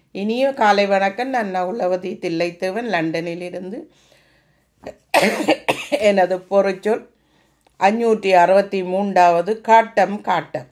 இனிய காலை வணக்கம் நான் உளவதி தில்லைத்தேவன் லண்டனிலிருந்து எனது பொறிச்சொல் அஞ்சூற்றி அறுபத்தி மூன்றாவது காட்டம் காட்டம்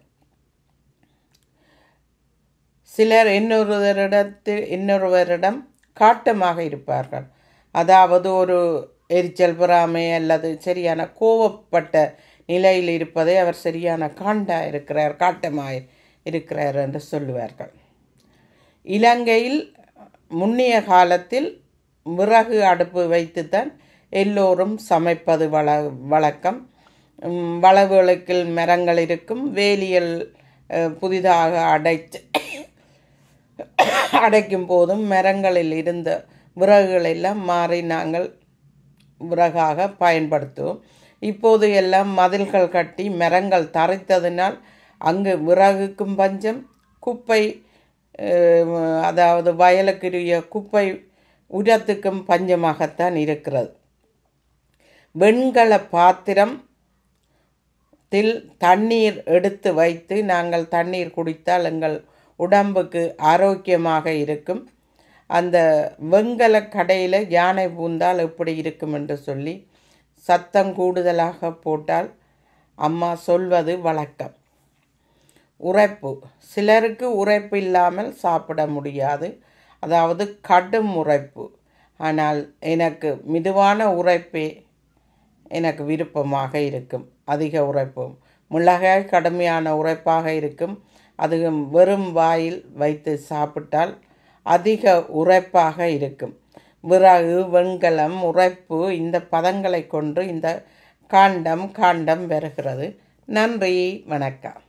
சிலர் இன்னொருவரிடத்தில் இன்னொருவரிடம் காட்டமாக இருப்பார்கள் அதாவது ஒரு எரிச்சல் பொறாமை அல்லது சரியான கோவப்பட்ட நிலையில் இருப்பதை அவர் சரியான காண்டா இருக்கிறார் காட்டமாய் இருக்கிறார் என்று சொல்லுவார்கள் இலங்கையில் முன்னைய காலத்தில் விறகு அடுப்பு வைத்துத்தான் எல்லோரும் சமைப்பது வழ வழக்கம் உம், வளவிளக்கில் மரங்கள் இருக்கும் வேலியல் அஹ், புதிதாக அடைத்து அடைக்கும் போதும் மரங்களில் இருந்த விறகுகள் எல்லாம் மாறி நாங்கள் விறகாக பயன்படுத்துவோம் இப்போது எல்லாம் மதில்கள் கட்டி மரங்கள் தரைத்ததினால் அங்கு விறகுக்கும் பஞ்சம் குப்பை அஹ், அதாவது வயலுக்குரிய குப்பை உரத்துக்கும் பஞ்சமாகத்தான் இருக்கிறது வெண்கல பாத்திரம் தில் தண்ணீர் எடுத்து வைத்து நாங்கள் தண்ணீர் குடித்தால் எங்கள் உடம்புக்கு ஆரோக்கியமாக இருக்கும் அந்த வெண்கல கடையில் யானை பூந்தால் எப்படி இருக்கும் என்று சொல்லி சத்தம் கூடுதலாக போட்டால் அம்மா சொல்வது வழக்கம் உரைப்பு சிலருக்கு உரைப்பு இல்லாமல் சாப்பிட முடியாது அதாவது கடும் உரைப்பு ஆனால் எனக்கு மிதுவான உரைப்பே எனக்கு விருப்பமாக இருக்கும் அதிக உரைப்பும் மிளகாய் கடுமையான உரைப்பாக இருக்கும் அது வெறும் வாயில் வைத்து சாப்பிட்டால் அதிக உரைப்பாக இருக்கும் விறகு வெண்கலம் உரைப்பு இந்த பதங்களை கொண்டு இந்த காண்டம் காண்டம் வருகிறது நன்றி வணக்கம்